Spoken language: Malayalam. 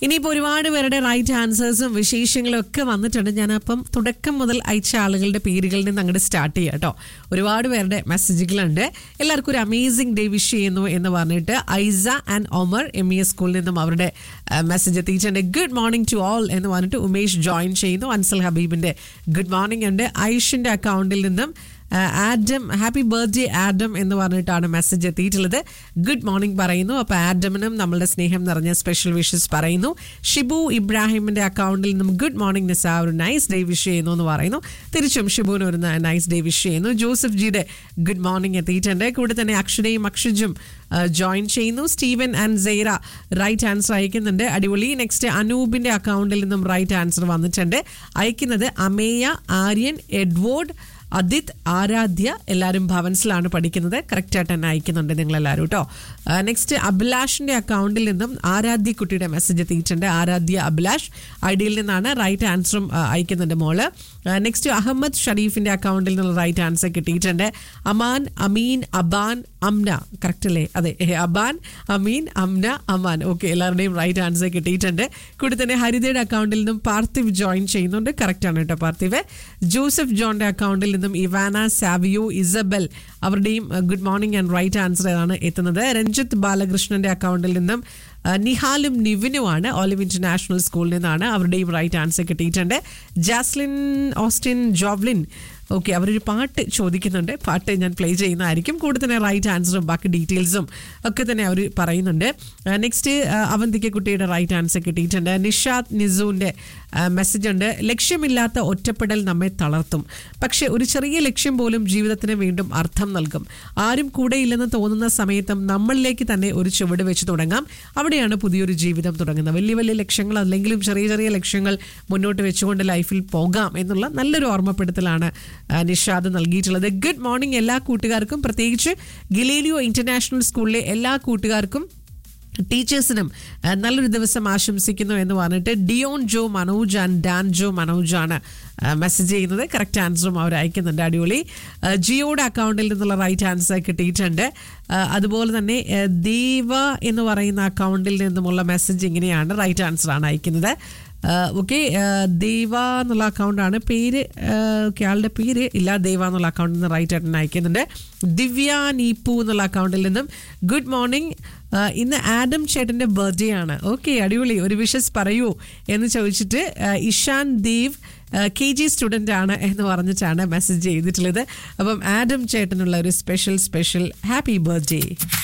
ഇനിയിപ്പോൾ ഒരുപാട് പേരുടെ റൈറ്റ് ആൻസേഴ്സും വിശേഷങ്ങളും ഒക്കെ വന്നിട്ടുണ്ട് ഞാനപ്പം തുടക്കം മുതൽ അയച്ച ആളുകളുടെ പേരുകളിൽ നിന്ന് അങ്ങോട്ട് സ്റ്റാർട്ട് ചെയ്യാം കേട്ടോ ഒരുപാട് പേരുടെ മെസ്സേജുകളുണ്ട് എല്ലാവർക്കും ഒരു അമേസിംഗ് ഡേ വിഷ് ചെയ്യുന്നു എന്ന് പറഞ്ഞിട്ട് Aisa and Omar M E S സ്കൂളിൽ നിന്നും അവരുടെ മെസ്സേജ് എത്തിയിട്ടുണ്ട് ഗുഡ് മോർണിംഗ് ടു ഓൾ എന്ന് പറഞ്ഞിട്ട് ഉമേഷ് ജോയിൻ ചെയ്യുന്നു അൻസൽ ഹബീബിന്റെ ഗുഡ് മോർണിംഗ് ഉണ്ട് ഐഷിന്റെ അക്കൗണ്ടിൽ നിന്നും ആഡം ഹാപ്പി ബർത്ത്ഡേ ആഡം എന്ന് പറഞ്ഞിട്ടാണ് മെസ്സേജ് എത്തിയിട്ടുള്ളത് ഗുഡ് മോർണിംഗ് പറയുന്നു അപ്പോൾ ആഡമിനും നമ്മളുടെ സ്നേഹം നിറഞ്ഞ സ്പെഷ്യൽ വിഷസ് പറയുന്നു ഷിബു ഇബ്രാഹിമിന്റെ അക്കൗണ്ടിൽ നിന്നും ഗുഡ് മോർണിംഗ് നിസ ഒരു നൈസ് ഡേ വിഷ് ചെയ്യുന്നു എന്ന് പറയുന്നു തിരിച്ചും ഷിബുവിന് ഒരു നൈസ് ഡേ വിഷ് ചെയ്യുന്നു ജോസഫ് ജിയുടെ ഗുഡ് മോർണിംഗ് എത്തിയിട്ടുണ്ട് കൂടെ തന്നെ അക്ഷരയും അക്ഷുജും ജോയിൻ ചെയ്യുന്നു Steven and Zaira right answer അയക്കുന്നുണ്ട് അടിപൊളി നെക്സ്റ്റ് അനൂപിന്റെ അക്കൗണ്ടിൽ നിന്നും റൈറ്റ് ആൻസർ വന്നിട്ടുണ്ട് അയക്കുന്നത് അമേയ ആര്യൻ എഡ്വേർഡ് അദിത് ആരാധ്യ എല്ലാവരും ഭവൻസിലാണ് പഠിക്കുന്നത് കറക്റ്റായിട്ട് തന്നെ അയക്കുന്നുണ്ട് നിങ്ങൾ എല്ലാവരും കേട്ടോ നെക്സ്റ്റ് അഭിലാഷിന്റെ അക്കൗണ്ടിൽ നിന്നും ആരാധ്യ കുട്ടിയുടെ മെസ്സേജ് എത്തിയിട്ടുണ്ട് ആരാധ്യ അഭിലാഷ് ഐഡിയിൽ നിന്നാണ് റൈറ്റ് ആൻസറും അയക്കുന്നുണ്ട് മോള് നെക്സ്റ്റ് അഹമ്മദ് ഷരീഫിന്റെ അക്കൗണ്ടിൽ നിന്നുള്ള റൈറ്റ് ആൻസർ കിട്ടിയിട്ടുണ്ട് അമാൻ അമീൻ അബാൻ അംന കറക്റ്റ് അല്ലേ അതെ അബാൻ അമീൻ അംന അമാൻ ഓക്കെ എല്ലാവരുടെയും റൈറ്റ് ആൻസർ കിട്ടിയിട്ടുണ്ട് കൂടി തന്നെ ഹരിതയുടെ അക്കൗണ്ടിൽ നിന്നും പാർത്ഥിവ് ജോയിൻ ചെയ്യുന്നുണ്ട് കറക്റ്റ് ആണ് കേട്ടോ പാർത്ഥിവ് ജോസഫ് ജോണിന്റെ അക്കൗണ്ടിൽ നിന്നും ഇവാന സാവിയോ ഇസബൽ അവരുടെയും good morning and right answer ആണ് എത്തുന്നത് രഞ്ജിത്ത് ബാലകൃഷ്ണന്റെ അക്കൗണ്ടിൽ നിന്നും നിഹാലും നിവിനുമാണ് ഓലിവ് ഇന്റർനാഷണൽ സ്കൂളിൽ നിന്നാണ് അവരുടെയും റൈറ്റ് ആൻസർ കിട്ടിയിട്ടുണ്ട് ജാസ്ലിൻ ഓസ്റ്റിൻ ജോവ്ലിൻ ഓക്കെ അവരൊരു പാട്ട് ചോദിക്കുന്നുണ്ട് പാട്ട് ഞാൻ പ്ലേ ചെയ്യുന്നതായിരിക്കും കൂടെ തന്നെ റൈറ്റ് ആൻസറും ബാക്കി ഡീറ്റെയിൽസും ഒക്കെ തന്നെ അവർ പറയുന്നുണ്ട് നെക്സ്റ്റ് അവന്തിക്ക കുട്ടിയുടെ റൈറ്റ് ആൻസർ കിട്ടിയിട്ടുണ്ട് നിഷാദ് നിസുവിൻ്റെ മെസ്സേജ് ഉണ്ട് ലക്ഷ്യമില്ലാത്ത ഒറ്റപ്പെടൽ നമ്മെ തളർത്തും പക്ഷേ ഒരു ചെറിയ ലക്ഷ്യം പോലും ജീവിതത്തിന് വീണ്ടും അർത്ഥം നൽകും ആരും കൂടെ ഇല്ലെന്ന് തോന്നുന്ന സമയത്തും നമ്മളിലേക്ക് തന്നെ ഒരു ചുവട് വെച്ച് തുടങ്ങാം അവിടെയാണ് പുതിയൊരു ജീവിതം തുടങ്ങുന്നത് വലിയ വലിയ ലക്ഷ്യങ്ങൾ അല്ലെങ്കിലും ചെറിയ ചെറിയ ലക്ഷ്യങ്ങൾ മുന്നോട്ട് വെച്ചുകൊണ്ട് ലൈഫിൽ പോകാം എന്നുള്ള നല്ലൊരു ഓർമ്മപ്പെടുത്തലാണ് നിഷാദ് നൽകിയിട്ടുള്ളത് ഗുഡ് മോർണിംഗ് എല്ലാ കൂട്ടുകാർക്കും പ്രത്യേകിച്ച് ഗിലേലിയോ ഇന്റർനാഷണൽ സ്കൂളിലെ എല്ലാ കൂട്ടുകാർക്കും ടീച്ചേഴ്സിനും നല്ലൊരു ദിവസം ആശംസിക്കുന്നു എന്ന് പറഞ്ഞിട്ട് ഡിയോൺ ജോ മനോജ് ആൻഡ് ഡാൻ ജോ മനോജ് ആണ് മെസ്സേജ് ചെയ്യുന്നത് കറക്റ്റ് ആൻസറും അവർ അയക്കുന്നുണ്ട് അടിപൊളി ജിയോയുടെ അക്കൗണ്ടിൽ നിന്നുള്ള റൈറ്റ് ആൻസർ കിട്ടിയിട്ടുണ്ട് അതുപോലെ തന്നെ ദേവ എന്ന് പറയുന്ന അക്കൗണ്ടിൽ നിന്നുമുള്ള മെസ്സേജ് ഇങ്ങനെയാണ് റൈറ്റ് ആൻസർ ആണ് അയക്കുന്നത് ഓക്കെ ദേവ എന്നുള്ള അക്കൗണ്ടാണ് പേര് ഓക്കെ ആളുടെ പേര് ഇല്ല ദേവ എന്നുള്ള അക്കൗണ്ടിൽ നിന്ന് റൈറ്റ് ആയിട്ട് അയക്കുന്നുണ്ട് ദിവ്യ നീപ്പു എന്നുള്ള അക്കൗണ്ടിൽ നിന്നും ഗുഡ് മോർണിംഗ് ഇന്ന് ആഡം ചേട്ടൻ്റെ ബർത്ത്ഡേ ആണ് ഓക്കെ അടിപൊളി ഒരു വിഷസ് പറയൂ എന്ന് ചോദിച്ചിട്ട് Ishan Dev K G student ആണ് എന്ന് പറഞ്ഞിട്ടാണ് മെസ്സേജ് ചെയ്തിട്ടുള്ളത് അപ്പം ആഡം ചേട്ടനുള്ള ഒരു സ്പെഷ്യൽ സ്പെഷ്യൽ ഹാപ്പി ബർത്ത്ഡേ